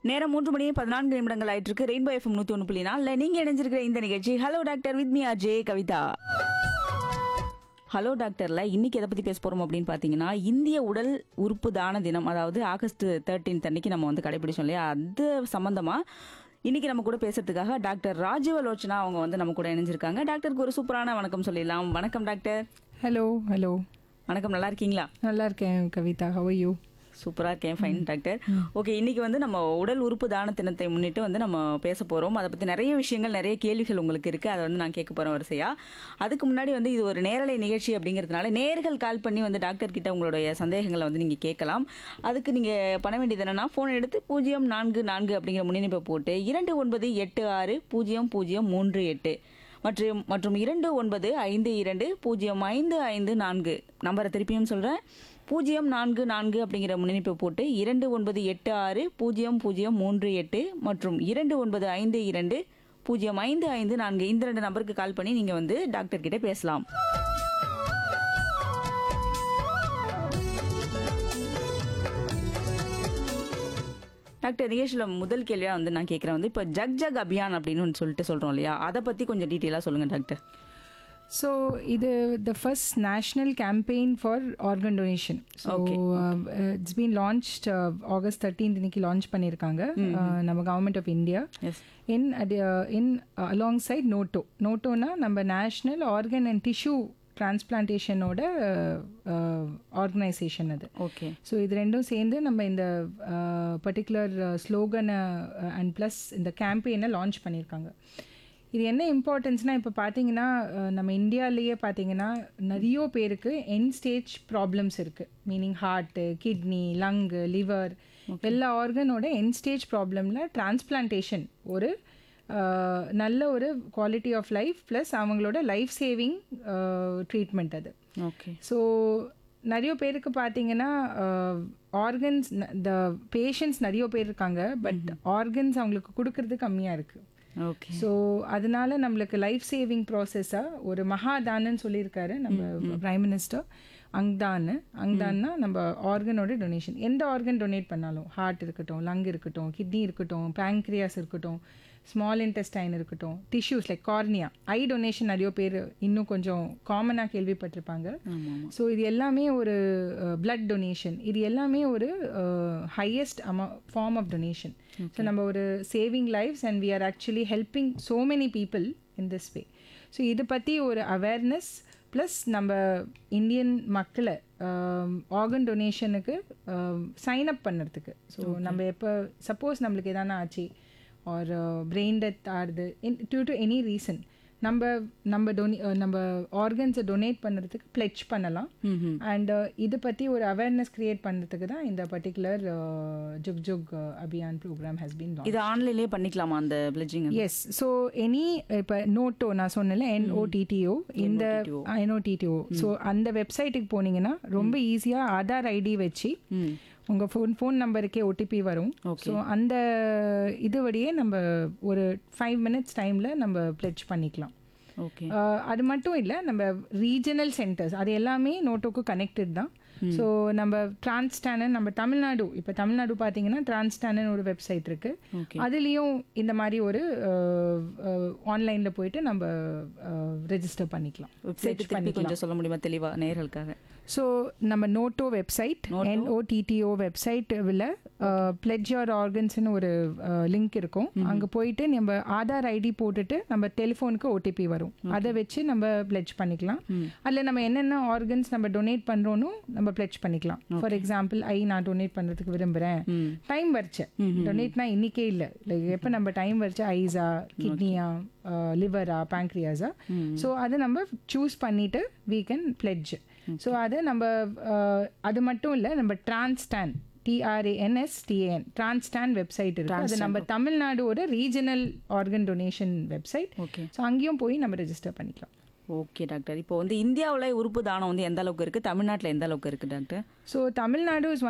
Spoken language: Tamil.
நேரம் மூன்று மணி பதினான்கு நிமிடங்கள் ஆயிட்டு இருக்கு ரெயின்போ எஃப்எம் நூத்தி ஒன்று புள்ளி நாலுல நீங்க இணைஞ்சிருக்கிற இந்த நிகழ்ச்சி ஹலோ டாக்டர் வித் மீ அஜே கவிதா ஹலோ டாக்டர்ல இன்னைக்கு எதை பத்தி பேச போறோம் அப்படின்னு பாத்தீங்கன்னா இந்திய உடல் உறுப்பு தான தினம் அதாவது ஆகஸ்ட் தேர்ட்டீன்த் அன்னைக்கு நம்ம வந்து கடைபிடிச்சோம் இல்லையா அது சம்பந்தமா இன்னைக்கு நம்ம கூட பேசுறதுக்காக டாக்டர் ராஜீவலோச்சனா அவங்க வந்து நம்ம கூட இணைஞ்சிருக்காங்க டாக்டருக்கு ஒரு சூப்பரான வணக்கம் சொல்லிடலாம் வணக்கம் டாக்டர் ஹலோ ஹலோ வணக்கம் நல்லா இருக்கீங்களா நல்லா இருக்கேன் கவிதா ஹவ் யூ சூப்பரா இருக்கேன் ஃபைன் டாக்டர் ஓகே இன்னைக்கு வந்து நம்ம உடல் உறுப்பு தான தினத்தை முன்னிட்டு வந்து நம்ம பேச போறோம் அதை பத்தி நிறைய விஷயங்கள் நிறைய கேள்விகள் உங்களுக்கு இருக்கு அதை வந்து நான் கேட்க போறேன் வரிசையா அதுக்கு முன்னாடி வந்து இது ஒரு நேரலை நிகழ்ச்சி அப்படிங்கிறதுனால நேர்கள் கால் பண்ணி வந்து டாக்டர் கிட்ட உங்களுடைய சந்தேகங்களை வந்து நீங்க கேட்கலாம் அதுக்கு நீங்க பண்ண வேண்டியது என்னன்னா போன் எடுத்து பூஜ்ஜியம் நான்கு நான்கு அப்படிங்கிற முன்னிணைப்பை போட்டு இரண்டு ஒன்பது எட்டு ஆறு பூஜ்ஜியம் பூஜ்ஜியம் மூன்று எட்டு மற்றும் மற்றும் இரண்டு ஒன்பது ஐந்து இரண்டு பூஜ்ஜியம் ஐந்து ஐந்து நான்கு நம்பரை திருப்பியும் சொல்கிறேன் பூஜ்ஜியம் நான்கு நான்கு அப்படிங்கிற முன்னிணைப்பை போட்டு இரண்டு ஒன்பது எட்டு ஆறு பூஜ்ஜியம் பூஜ்ஜியம் மூன்று எட்டு மற்றும் இரண்டு ஒன்பது ஐந்து இரண்டு பூஜ்ஜியம் ஐந்து ஐந்து நான்கு இந்த ரெண்டு நம்பருக்கு கால் பண்ணி நீங்கள் வந்து டாக்டர் கிட்ட பேசலாம் டாக்டர் நிகேஷில் முதல் கேள்வியாக வந்து நான் கேட்குறேன் வந்து இப்போ ஜக் ஜக் அபியான் அப்படின்னு ஒன்று சொல்லிட்டு சொல்கிறோம் இல்லையா அதை பற்றி கொஞ்சம் டீட்டெயிலாக சொல்லுங்கள் டாக்டர் ஸோ இது the first national campaign for organ donation so it's been launch August thirteenth இன்னைக்கு லான்ச் பண்ணியிருக்காங்க uh, நம்ம government of India as in in alongside NOTTO நோட்டோனா நம்ம நேஷ்னல் ஆர்கன் அண்ட் டிஷ்யூ டிரான்ஸ்பிளான்டேஷனோட ஆர்கனைசேஷன் அது ஓகே ஸோ இது ரெண்டும் சேர்ந்து நம்ம இந்த பர்டிகுலர் ஸ்லோகனை அண்ட் ப்ளஸ் இந்த கேம்பெயினை லான்ச் பண்ணியிருக்காங்க இது என்ன இம்பார்ட்டன்ஸ்னால் இப்போ பார்த்தீங்கன்னா அஹ், நம்ம இந்தியாவிலேயே பார்த்தீங்கன்னா நிறைய பேருக்கு என் ஸ்டேஜ் ப்ராப்ளம்ஸ் இருக்குது meaning heart kidney lung liver எல்லா ஆர்கனோட என் ஸ்டேஜ் ப்ராப்ளமில் டிரான்ஸ்பிளான்டேஷன் ஒரு அஹ், நல்ல ஒரு குவாலிட்டி ஆஃப் லைஃப் ப்ளஸ் அவங்களோட லைஃப் சேவிங் ட்ரீட்மெண்ட் அது ஓகே ஸோ நிறைய பேருக்கு பார்த்தீங்கன்னா ஆர்கன்ஸ் த பேஷண்ட்ஸ் நிறைய பேர் இருக்காங்க பட் ஆர்கன்ஸ் அவங்களுக்கு கொடுக்கறது கம்மியாக இருக்குது ஓகே ஸோ அதனால நம்மளுக்கு லைஃப் சேவிங் ப்ராசஸாக ஒரு மகாதானன்னு சொல்லியிருக்காரு நம்ம பிரைம் மினிஸ்டர் அங்தான் அங்தான்னா நம்ம ஆர்கனோட டொனேஷன் எந்த ஆர்கன் டொனேட் பண்ணாலும் ஹார்ட் இருக்கட்டும் லங் இருக்கட்டும் கிட்னி இருக்கட்டும் பேங்க்ரியாஸ் இருக்கட்டும் ஸ்மால் இன்டெஸ்டைன் இருக்கட்டும் tissues like cornea eye donation நிறைய பேர் இன்னும் கொஞ்சம் காமனாக கேள்விப்பட்டிருப்பாங்க ஸோ இது எல்லாமே ஒரு பிளட் டொனேஷன் இது எல்லாமே ஒரு ஹையஸ்ட் அமௌ ஃபார்ம் ஆஃப் டொனேஷன் ஸோ நம்ம ஒரு saving lives and we are actually helping so many people in this way so இது பற்றி ஒரு அவேர்னஸ் ப்ளஸ் நம்ம இந்தியன் மக்களை ஆர்கன் டொனேஷனுக்கு சைன் அப் பண்ணுறதுக்கு ஸோ நம்ம எப்போ சப்போஸ் நம்மளுக்கு எதானா ஆச்சு ஆர் பிரெயின் டெத் ஆகுது in due to any reason நம்ம நம்ம டொனே நம்ம ஆர்கன்ஸை டொனேட் பண்ணுறதுக்கு பிளெச் பண்ணலாம் அண்ட் இது பற்றி ஒரு அவேர்னஸ் கிரியேட் பண்ணுறதுக்கு தான் இந்த பர்டிகுலர் ஜுக் ஜுக் அபியான் ப்ரோக்ராம் ஹஸ் பீன் இது ஆன்லைன்லேயே பண்ணிக்கலாமா அந்த பிளட்ஜிங் எஸ் ஸோ எனி இப்போ நோட்டோ நான் சொன்னேன்ல என்ஓடிடிஓ இந்த என்ஓடிடிஓ ஸோ அந்த வெப்சைட்டுக்கு போனீங்கன்னா ரொம்ப ஈஸியாக ஆதார் ஐடி வச்சு ம் உங்கள் ஃபோன் ஃபோன் நம்பருக்கே ஓடிபி வரும் ஸோ அந்த இது வழியே நம்ம ஒரு ஃபைவ் மினிட்ஸ் டைமில் நம்ம பிளெச் பண்ணிக்கலாம் ஓகே அஹ், அது மட்டும் இல்லை நம்ம ரீஜனல் சென்டர்ஸ் அது எல்லாமே நோட்டோக்கு கனெக்டட் தான் ஸோ நம்ம டிரான்ஸ்டானன் நம்ம தமிழ்நாடு இப்போ தமிழ்நாடு பார்த்தீங்கன்னா டிரான்ஸ்டானன் ஒரு வெப்சைட் இருக்கு ஓகே அதுலேயும் இந்த மாதிரி ஒரு ஆன்லைனில் போயிட்டு நம்ம ரெஜிஸ்டர் பண்ணிக்கலாம் வெப்சைட் திருப்பி கொஞ்சம் சொல்ல முடியுமா தெளிவா நேர்களுக்காக ஸோ நம்ம நோட்டோ வெப்சைட் என்ஓடிடிஓ வெப்சைட்டில் பிளெட்ஜ் யோர் ஆர்கன்ஸ்னு ஒரு லிங்க் இருக்கும் அங்கே போயிட்டு நம்ம ஆதார் ஐடி போட்டுட்டு நம்ம டெலிஃபோனுக்கு ஓடிபி வரும் அதை வச்சு நம்ம பிளெட்ஜ் பண்ணிக்கலாம் அதில் நம்ம என்னென்ன ஆர்கன்ஸ் நம்ம டொனேட் பண்ணுறோன்னு நம்ம பிளெட்ஜ் பண்ணிக்கலாம் ஃபார் எக்ஸாம்பிள் ஐ நான் டொனேட் பண்ணுறதுக்கு விரும்புகிறேன் ம் டைம் வரைச்ச டொனேட்னா இன்னிக்கே இல்லை லைக் எப்போ நம்ம டைம் வரைச்ச ஐஸா கிட்னியா லிவரா பேங்க்ரியாஸா ஸோ அதை நம்ம சூஸ் பண்ணிட்டு வீ கேன் பிளெட்ஜ் ஸோ அது நம்ம அஹ், அது மட்டும் இல்லை நம்ம டிரான்ஸ்டான் டிஆர்ஏஎன்எஸ்டிஏஎன் டிரான்ஸ்டான் வெப்சைட் இருக்கு அது நம்ம தமிழ்நாடோட regional organ donation website okay so அங்கேயும் போய் நம்ம ரெஜிஸ்டர் பண்ணிக்கலாம் ஓகே டாக்டர் இப்போ வந்து இந்தியாவில் உறுப்பு தானம் வந்து எந்த அளவுக்கு இருக்கு தமிழ்நாட்டில் எந்த அளவுக்கு இருக்கு டாக்டர் ஸோ தமிழ்நாடு இஸ்